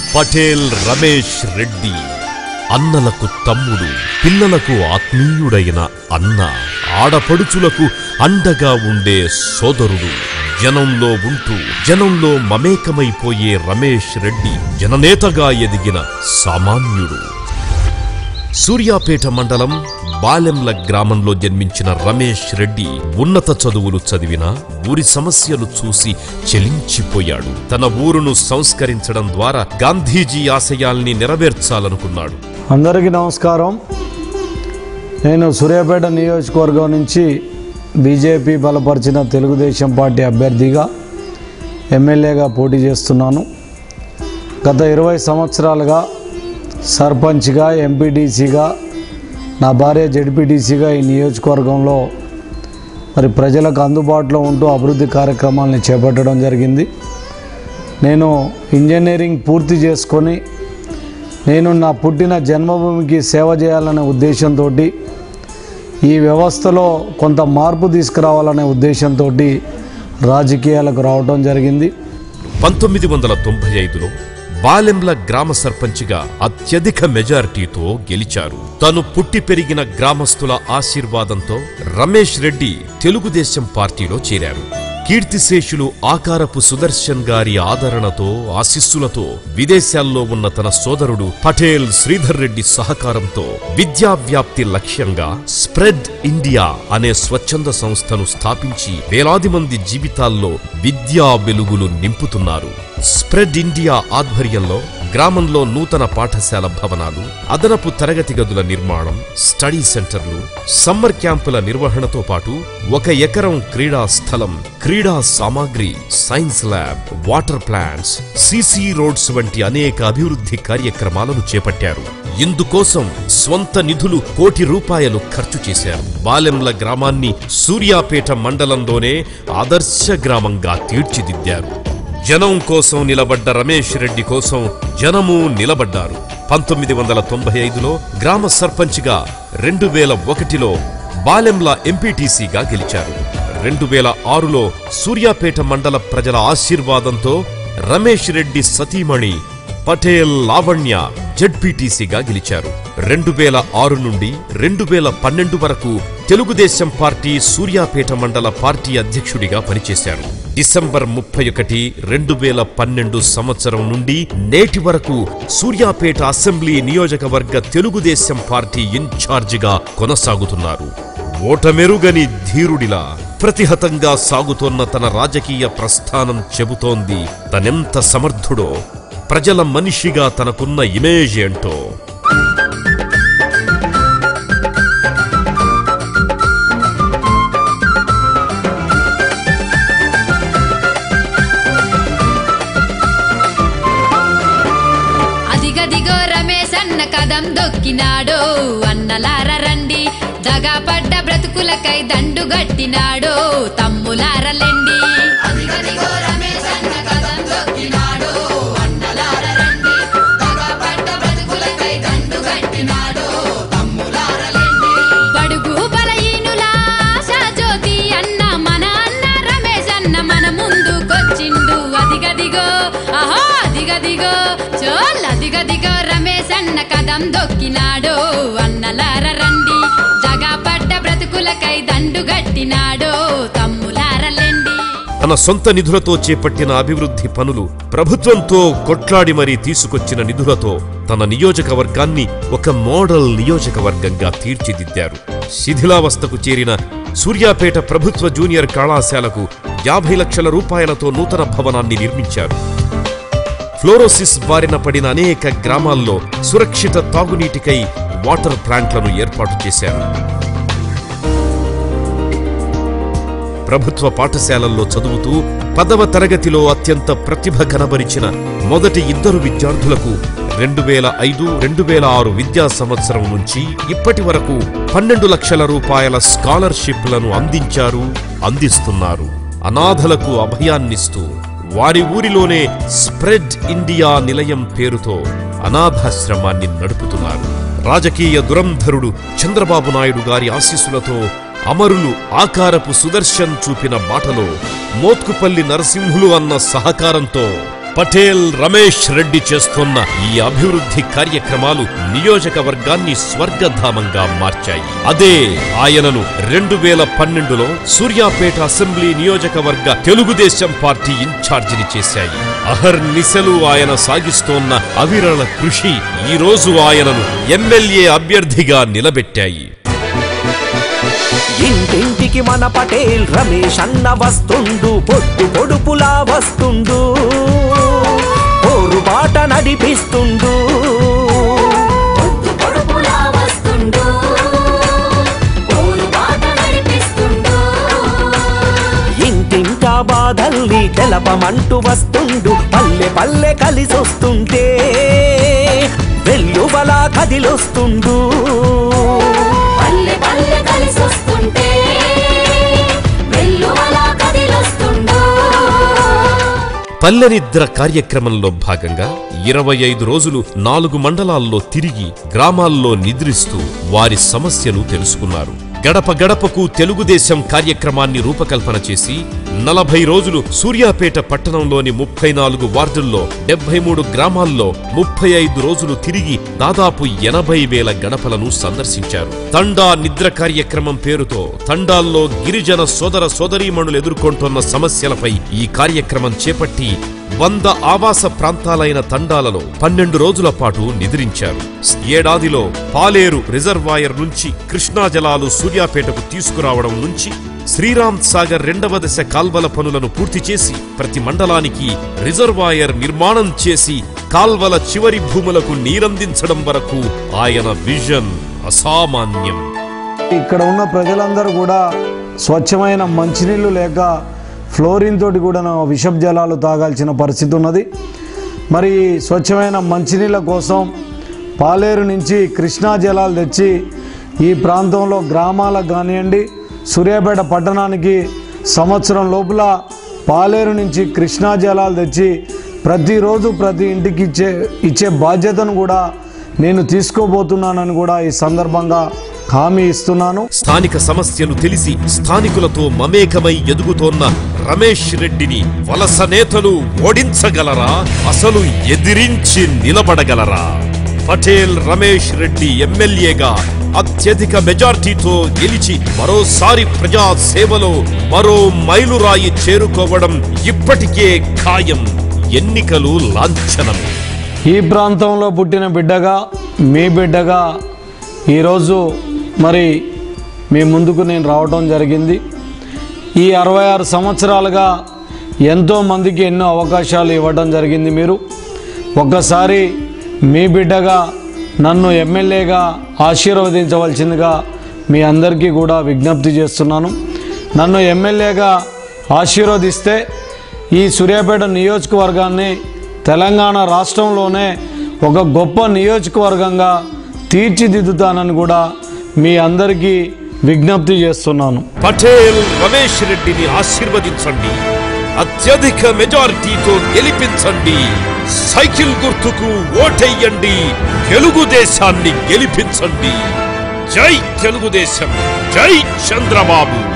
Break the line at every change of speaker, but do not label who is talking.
పటేల్ రమేష్ రెడ్డి అన్నలకు తమ్ముడు పిల్లలకు ఆత్మీయుడైన అన్న ఆడపడుచులకు అండగా ఉండే సోదరుడు జనంలో ఉంటూ జనంలో మమేకమైపోయే రమేష్ రెడ్డి జననేతగా ఎదిగిన సామాన్యుడు సూర్యాపేట మండలం బాలెంల గ్రామంలో జన్మించిన రమేష్ రెడ్డి ఉన్నత చదువులు చదివిన ఊరి సమస్యలు చూసి చెలించిపోయాడు తన ఊరును సంస్కరించడం ద్వారా గాంధీజీ ఆశయాల్ని నెరవేర్చాలనుకున్నాడు
అందరికీ నమస్కారం నేను సూర్యాపేట నియోజకవర్గం నుంచి బీజేపీ బలపరిచిన తెలుగుదేశం పార్టీ అభ్యర్థిగా ఎమ్మెల్యేగా పోటీ చేస్తున్నాను గత ఇరవై సంవత్సరాలుగా సర్పంచ్గా ఎంపీటీసీగా నా భార్య జడ్పీటీసీగా ఈ నియోజకవర్గంలో మరి ప్రజలకు అందుబాటులో ఉంటూ అభివృద్ధి కార్యక్రమాలను చేపట్టడం జరిగింది నేను ఇంజనీరింగ్ పూర్తి చేసుకొని నేను నా పుట్టిన జన్మభూమికి సేవ చేయాలనే ఉద్దేశంతో ఈ వ్యవస్థలో కొంత మార్పు తీసుకురావాలనే ఉద్దేశంతో రాజకీయాలకు రావడం జరిగింది
పంతొమ్మిది వందల తొంభై ఐదులో బాలెంల గ్రామ సర్పంచిగా అత్యధిక మెజారిటీతో గెలిచారు తను పుట్టి పెరిగిన గ్రామస్తుల ఆశీర్వాదంతో రమేష్ రెడ్డి తెలుగుదేశం పార్టీలో చేరారు కీర్తిశేషులు ఆకారపు సుదర్శన్ గారి ఆదరణతో ఆశీస్సులతో విదేశాల్లో ఉన్న తన సోదరుడు పటేల్ శ్రీధర్ రెడ్డి సహకారంతో విద్యా వ్యాప్తి లక్ష్యంగా స్ప్రెడ్ ఇండియా అనే స్వచ్ఛంద సంస్థను స్థాపించి వేలాది మంది జీవితాల్లో విద్యా వెలుగులు నింపుతున్నారు స్ప్రెడ్ ఇండియా ఆధ్వర్యంలో గ్రామంలో నూతన పాఠశాల భవనాలు అదనపు తరగతి గదుల నిర్మాణం స్టడీ సెంటర్లు సమ్మర్ క్యాంపుల నిర్వహణతో పాటు ఒక ఎకరం క్రీడా స్థలం క్రీడా సామాగ్రి science lab water plants CC roads వంటి అనేక అభివృద్ధి కార్యక్రమాలను చేపట్టారు ఇందుకోసం స్వంత నిధులు కోటి రూపాయలు ఖర్చు చేశారు బాలెంల గ్రామాన్ని సూర్యాపేట మండలంలోనే ఆదర్శ గ్రామంగా తీర్చిదిద్దారు జనం కోసం నిలబడ్డ రమేష్ రెడ్డి కోసం జనము నిలబడ్డారు పంతొమ్మిది వందల తొంభై ఐదులో గ్రామ సర్పంచ్గా రెండు వేల ఒకటిలో బాలెంల ఎంపీటీసీగా గెలిచారు రెండు వేల ఆరులో సూర్యాపేట మండల ప్రజల ఆశీర్వాదంతో రమేష్ రెడ్డి సతీమణి పటేల్ లావణ్య జడ్పీటీసీగా గెలిచారు రెండు వేల ఆరు నుండి రెండు వేల పన్నెండు వరకు తెలుగుదేశం పార్టీ సూర్యాపేట మండల పార్టీ అధ్యక్షుడిగా పనిచేశారు డిసెంబర్ ముప్పై ఒకటి రెండు వేల పన్నెండు సంవత్సరం నుండి నేటి వరకు సూర్యాపేట అసెంబ్లీ నియోజకవర్గ తెలుగుదేశం పార్టీ ఇన్ఛార్జిగా కొనసాగుతున్నారు ఓటమెరుగని ధీరుడిలా ప్రతిహతంగా సాగుతోన్న తన రాజకీయ ప్రస్థానం చెబుతోంది తనెంత సమర్థుడో ప్రజల మనిషిగా తనకున్న ఇమేజ్ ఏంటో
అదిగదిగో రమేష్ అన్న కదం దొక్కినాడో అన్నలార రండి దగాపడ్డ బ్రతుకులకై దండు గట్టినాడో తమ్ములారలెండి అదిగదిగో రమేష్ అన్న కదం దొక్కినాడో అన్నలార రండి దగాపడ్డ బ్రతుకులకై దండు గట్టినాడో తమ్ములారలెండి బడుగు బలహీనుల ఆశాజ్యోతి అన్న మన అన్న రమేష్ అన్న మన ముందుకొచ్చిండు అదిగదిగో ఆహో అదిగదిగో చోల్ అదిగదిగో రమేష్ అన్న కదం దొక్కినాడో అన్నలార రండి జగాపడ్డ బ్రతుకులకై దండు గట్టినాడో తమ్ములారలెండి
తన సొంత నిధులతో చేపట్టిన అభివృద్ధి పనులు ప్రభుత్వంతో కొట్లాడి మరీ తీసుకొచ్చిన నిధులతో తన నియోజకవర్గాన్ని ఒక మోడల్ నియోజకవర్గంగా తీర్చిదిద్దారు శిథిలావస్థకు చేరిన సూర్యాపేట ప్రభుత్వ జూనియర్ కళాశాలకు యాభై లక్షల రూపాయలతో నూతన భవనాన్ని నిర్మించారు ఫ్లోరోసిస్ బారిన పడిన అనేక గ్రామాల్లో సురక్షిత తాగునీటికై వాటర్ ప్లాంట్లను ఏర్పాటు చేశారు ప్రభుత్వ పాఠశాలల్లో చదువుతూ పదవ తరగతిలో అత్యంత ప్రతిభ కనబరిచిన మొదటి ఇద్దరు విద్యార్థులకు రెండు వేల ఐదు రెండు వేల ఆరు విద్యా సంవత్సరం నుంచి ఇప్పటి వరకు పన్నెండు లక్షల రూపాయల స్కాలర్షిప్లను అందించారు అందిస్తున్నారు అనాథలకు అభయాన్నిస్తూ వారి ఊరిలోనే స్ప్రెడ్ ఇండియా నిలయం పేరుతో అనాథాశ్రమాన్ని నడుపుతున్నారు రాజకీయ దురంధరుడు చంద్రబాబు నాయుడు గారి ఆశీస్సులతో అమరులు ఆకారపు సుదర్శన్ చూపిన బాటలో మోత్కుపల్లి నరసింహులు అన్న సహకారంతో పటేల్ రమేష్ రెడ్డి చేస్తున్న ఈ అభివృద్ధి కార్యక్రమాలు నియోజకవర్గాన్ని స్వర్గధామంగా మార్చాయి అదే ఆయనను రెండు వేల పన్నెండులో సూర్యాపేట అసెంబ్లీ నియోజకవర్గ తెలుగుదేశం పార్టీ ఇన్ఛార్జిని చేశాయి అహర్నిశలు ఆయన సాగిస్తోన్న అవిరళ కృషి ఈ రోజు ఆయనను ఎమ్మెల్యే అభ్యర్థిగా నిలబెట్టాయి
ఇంటింటికి మన పటేల్ రమేష్ అన్న వస్తుండు పొట్టు పొడుపులా వస్తుండు పోరు బాట నడిపిస్తుండు
పొద్దు పొడుపులా వస్తుండు ఊరు బాట నడిపిస్తుండు
ఇంటింటా బాధల్ని తెలపమంటూ వస్తుండు పల్లె పల్లె కలిసొస్తుంటే వెల్లువలా కదిలొస్తుండు
పల్లె పల్లె కలిసొస్తుంటే వెల్లువలా కదిలొస్తుండు
పల్లె నిద్ర కార్యక్రమంలో భాగంగా ఇరవై ఐదు రోజులు నాలుగు మండలాల్లో తిరిగి గ్రామాల్లో నిద్రిస్తూ వారి సమస్యలు తెలుసుకున్నారు గడప గడపకు తెలుగుదేశం కార్యక్రమాన్ని రూపకల్పన చేసి నలభై రోజులు సూర్యాపేట పట్టణంలోని ముప్పై నాలుగు వార్డుల్లో డెబ్బై మూడు గ్రామాల్లో ముప్పై ఐదు రోజులు తిరిగి దాదాపు ఎనభై వేల గడపలను సందర్శించారు తండా నిద్ర కార్యక్రమం పేరుతో తండాల్లో గిరిజన సోదర సోదరీమణులు ఎదుర్కొంటున్న సమస్యలపై ఈ కార్యక్రమం చేపట్టి వంద ఆవాస ప్రాంతాలైన తండాలలో పన్నెండు రోజుల పాటు నిద్రించారు ఏడాదిలో పాలేరు రిజర్వాయర్ నుంచి కృష్ణా జలాలు సూర్యాపేటకు తీసుకురావడం నుంచి శ్రీరామ్ సాగర్ రెండవ దశ కాల్వల పనులను పూర్తి చేసి ప్రతి మండలానికి రిజర్వాయర్ నిర్మాణం చేసి కాల్వల చివరి భూములకు నీరందించడం వరకు ఆయన విజన్ అసామాన్యం
ఇక్కడ ఉన్న ప్రజలందరూ కూడా స్వచ్ఛమైన మంచినీళ్ళు లేక ఫ్లోరిన్ తోటి కూడా విషపు జలాలు తాగాల్సిన పరిస్థితి ఉన్నది మరి స్వచ్ఛమైన మంచినీళ్ళ కోసం పాలేరు నుంచి కృష్ణా జలాలు తెచ్చి ఈ ప్రాంతంలో గ్రామాలకు కానివ్వండి సూర్యాపేట పట్టణానికి సంవత్సరం లోపల పాలేరు నుంచి కృష్ణా జలాలు తెచ్చి ప్రతిరోజు ప్రతి ఇంటికి ఇచ్చే ఇచ్చే బాధ్యతను కూడా నేను తీసుకోబోతున్నానని కూడా ఈ సందర్భంగా హామీ ఇస్తున్నాను
స్థానిక సమస్యలు తెలిసి స్థానికులతో మమేకమై ఎదుగుతోన్న రమేష్ రెడ్డిని వలస నేతలు ఓడించగలరా అసలు ఎదిరించి నిలబడగలరా పటేల్ రమేష్ రెడ్డి ఎమ్మెల్యేగా అత్యధిక మెజార్టీతో గెలిచి మరోసారి ప్రజా సేవలో మరో మైలురాయి చేరుకోవడం ఇప్పటికే ఖాయం ఎన్నికలు లాంఛనమే
ఈ ప్రాంతంలో పుట్టిన బిడ్డగా మీ బిడ్డగా ఈరోజు మరి మీ ముందుకు నేను రావడం జరిగింది ఈ అరవై ఆరు సంవత్సరాలుగా ఎంతో మందికి ఎన్నో అవకాశాలు ఇవ్వడం జరిగింది మీరు ఒక్కసారి మీ బిడ్డగా నన్ను ఎమ్మెల్యేగా ఆశీర్వదించవలసిందిగా మీ అందరికీ కూడా విజ్ఞప్తి చేస్తున్నాను నన్ను ఎమ్మెల్యేగా ఆశీర్వదిస్తే ఈ సూర్యాపేట నియోజకవర్గాన్ని తెలంగాణ రాష్ట్రంలోనే ఒక గొప్ప నియోజకవర్గంగా తీర్చిదిద్దుతానని కూడా మీ అందరికీ విజ్ఞప్తి చేస్తున్నాను
పటేల్ రమేష్ రెడ్డిని ఆశీర్వదించండి అత్యధిక మెజారిటీతో గెలిపించండి సైకిల్ గుర్తుకు ఓటెయ్యండి తెలుగుదేశాన్ని గెలిపించండి జై తెలుగుదేశం జై చంద్రబాబు